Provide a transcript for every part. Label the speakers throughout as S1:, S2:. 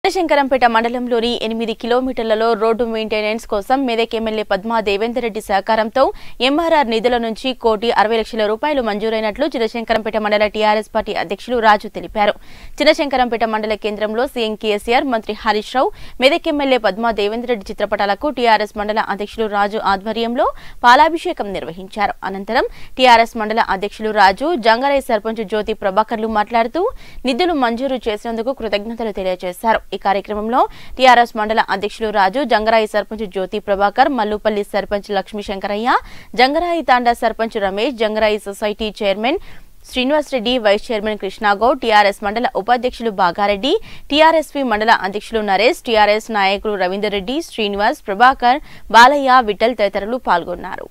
S1: శంకరంపేట మండలంలోని ఎనిమిది కిలోమీటర్లలో రోడ్డు మెయింటెనెన్స్ కోసం మెదక్ ఎమ్మెల్యే పద్మా దేవేందర్ రెడ్డి సహకారంతో ఎంఆర్ఆర్ నిధుల నుంచి కోటి అరవై లక్షల రూపాయలు మంజూరైనట్లు చిన్నశంకరంపేట మండల టీఆర్ఎస్ పార్టీ అధ్యక్షులు రాజు తెలిపారు చిన్నశంకరంపేట మండల కేంద్రంలో సీఎం కేసీఆర్ మంత్రి హరీష్ రావు మెదక్ ఎమ్మెల్యే పద్మా దేవేందర్ రెడ్డి చిత్రపటాలకు టీఆర్ఎస్ మండల అధ్యక్షులు రాజు ఆధ్వర్యంలో పాలాభిషేకం నిర్వహించారు అనంతరం టీఆర్ఎస్ మండల అధ్యక్షులు రాజు జంగారై సర్పంచ్ జ్యోతి ప్రభాకర్లు మాట్లాడుతూ నిధులు మంజూరు చేసినందుకు కృతజ్ఞతలు తెలియజేశారు ఈ కార్యక్రమంలో టీఆర్ఎస్ మండల అధ్యక్షులు Raju Jangarai sarpanch Jyothi Prabhakar Mallupalli sarpanch Lakshmi Shankaraiah Jangarai Thanda sarpanch Ramesh Jangarai society chairman Srinivas Reddy vice chairman Krishna Goud TRS మండల ఉపాధ్యక్షులు బాగారెడ్డి టీఆర్ఎస్పీ మండల అధ్యక్షులు నరేష్ టీఆర్ఎస్ నాయకులు రవీందర్ రెడ్డి శ్రీనివాస్ ప్రభాకర్ బాలయ్య విఠల్ తదితరులు పాల్గొన్నారు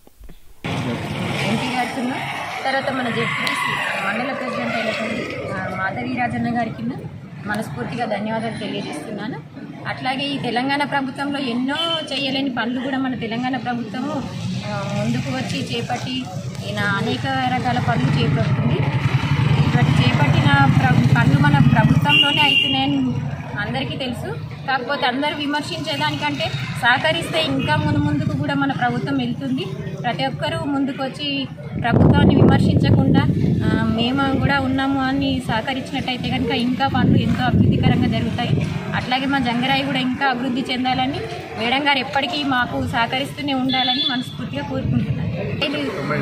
S2: ఎంపీ గారికి తర్వాత మన జెడ్పీటీసీ మండల ప్రెసిడెంట్ అయినటువంటి ఆ, మాధవి రాజన్న గారికి మనస్ఫూర్తిగా ధన్యవాదాలు తెలియజేస్తున్నాను అట్లాగే ఈ తెలంగాణ ప్రభుత్వంలో ఎన్నో చేయలేని పనులు కూడా మన తెలంగాణ ప్రభుత్వము ఆ, ముందుకు వచ్చి చేపట్టి ఈయన అనేక రకాల పనులు చేపడుతుంది ఇటువంటి చేపట్టిన ప్ర- పనులు మన ప్రభుత్వంలోనే అవుతున్నాయని అందరికీ తెలుసు కాకపోతే అందరూ విమర్శించేదానికంటే సహకరిస్తే ఇంకా ముందు ముందుకు కూడా మన ప్రభుత్వం వెళ్తుంది ప్రతి ఒక్కరూ ముందుకు వచ్చి ప్రభుత్వాన్ని విమర్శించకుండా ఆ, మేము కూడా ఉన్నాము అని సహకరించినట్టయితే కనుక ఇంకా పనులు ఎంతో అభివృద్ధికరంగా జరుగుతాయి అట్లాగే మా జంగరాయి కూడా ఇంకా అభివృద్ధి చెందాలని మేడం గారు ఎప్పటికీ మాకు సహకరిస్తూనే ఉండాలని మనస్ఫూర్తిగా కోరుకుంటున్నాను ఇది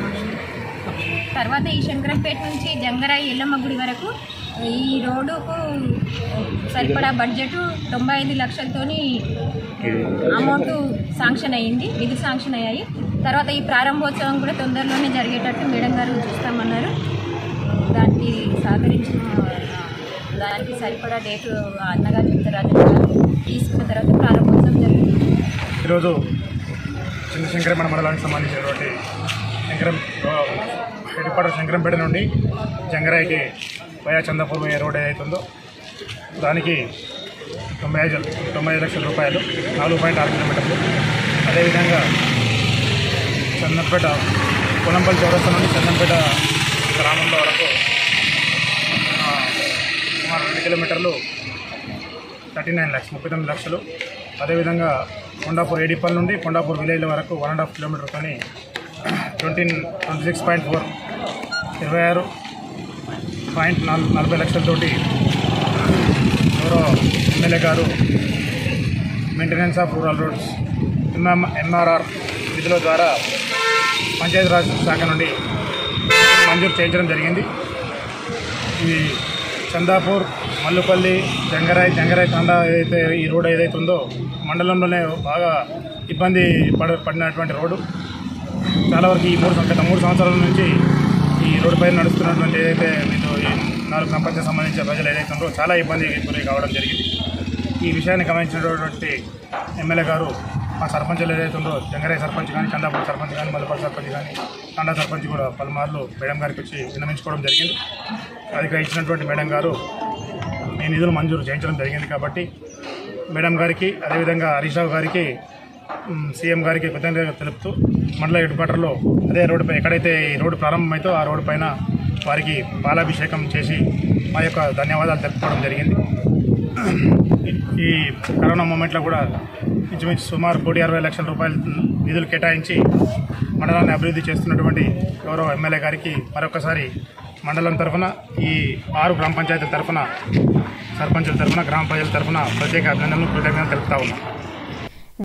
S2: తర్వాత ఈ శంకరంపేట నుంచి జంగరాయి ఎల్లమ్మ గుడి వరకు ఈ రోడ్డుకు సరిపడా బడ్జెట్ తొంభై ఐదు లక్షలతోని అమౌంట్ శాంక్షన్ అయ్యింది నిధులు శాంక్షన్ అయ్యాయి తర్వాత ఈ ప్రారంభోత్సవం కూడా తొందరలోనే జరిగేటట్టు మేడం గారు చూస్తామన్నారు దానికి సహకరించిన దానికి సరిపడా డేటు అన్నగారు చెప్తారు తీసుకున్న తర్వాత ప్రారంభోత్సవం జరిగింది
S3: ఈరోజు చిన్న శంకరమణ మండలానికి సంబంధించినటువంటి శంకరం హెడ్ క్వార్టర్ శంకరంపేట నుండి జంగరాయికి వయా చందాపూర్ పోయే రోడ్ ఏదైతుందో దానికి తొంభై ఐదు తొంభై ఐదు లక్షల రూపాయలు నాలుగు పాయింట్ ఆరు కిలోమీటర్లు అదేవిధంగా చందంపేట పొలంపల్లి చౌరస్తా నుండి చందంపేట గ్రామంలో వరకు ఆ, సుమారు రెండు కిలోమీటర్లు థర్టీ నైన్ ల్యాక్స్ ముప్పై తొమ్మిది లక్షలు అదేవిధంగా కొండాపూర్ ఏడిపల్ నుండి కొండాపూర్ విలేజ్ వరకు వన్ అండ్ హాఫ్ కిలోమీటర్తోని twenty twenty six point four ఇరవై ఆరు పాయింట్ నాలుగు నలభై లక్షలతోటి ఎవరో ఎమ్మెల్యే గారు maintenance of rural roads MM MRR నిధుల ద్వారా పంచాయతీరాజ్ శాఖ నుండి మంజూరు చేయించడం జరిగింది ఇది చందాపూర్ మల్లుపల్లి జంగరాయ్ జంగరాయ్ తాండా ఏదైతే ఈ రోడ్ ఏదైతే ఉందో మండలంలోనే బాగా ఇబ్బంది పడ పడినటువంటి రోడ్డు చాలా వరకు ఈ మూడు సం- గత మూడు సంవత్సరాల నుంచి ఈ రోడ్డు పైన నడుస్తున్నటువంటి ఏదైతే వీళ్ళు ఈ నాలుగు గ్రామ పంచాయతీ సంబంధించిన ప్రజలు ఏదైతే ఉందో చాలా ఇబ్బంది గురి కావడం జరిగింది ఈ విషయాన్ని గమనించినటువంటి ఎమ్మెల్యే గారు మా సర్పంచులు ఏదైతే ఉందో జంగరాయ్ సర్పంచ్ కానీ చందాపూర్ సర్పంచ్ కానీ మల్లపల్లి సర్పంచ్ కానీ తండా సర్పంచ్ కూడా పలుమార్లు మేడం గారికి వచ్చి విన్నవించుకోవడం జరిగింది అది ఇచ్చినటువంటి మేడం గారు ఈ నిధులు మంజూరు చేయించడం జరిగింది కాబట్టి మేడం గారికి అదేవిధంగా హరీష్ రావు గారికి మ్, సీఎం గారికి కృతజ్ఞతలు తెలుపుతూ మండల హెడ్ క్వార్టర్లో అదే రోడ్డుపై ఎక్కడైతే ఈ రోడ్డు ప్రారంభమైతే ఆ రోడ్డు పైన వారికి పాలాభిషేకం చేసి మా యొక్క ధన్యవాదాలు తెలుపుకోవడం జరిగింది ఈ కరోనా మూమెంట్లో కూడా ఇంచుమించు సుమారు కోటి అరవై లక్షల రూపాయల నిధులు కేటాయించి మండలాన్ని అభివృద్ధి చేస్తున్నటువంటి గౌరవ ఎమ్మెల్యే గారికి మరొకసారి మండలం తరఫున ఈ ఆరు గ్రామ పంచాయతీల తరఫున సర్పంచుల తరఫున గ్రామ ప్రజల తరఫున ప్రత్యేక అభినందనలు కృతజ్ఞతలు తెలుపుతా ఉన్నాం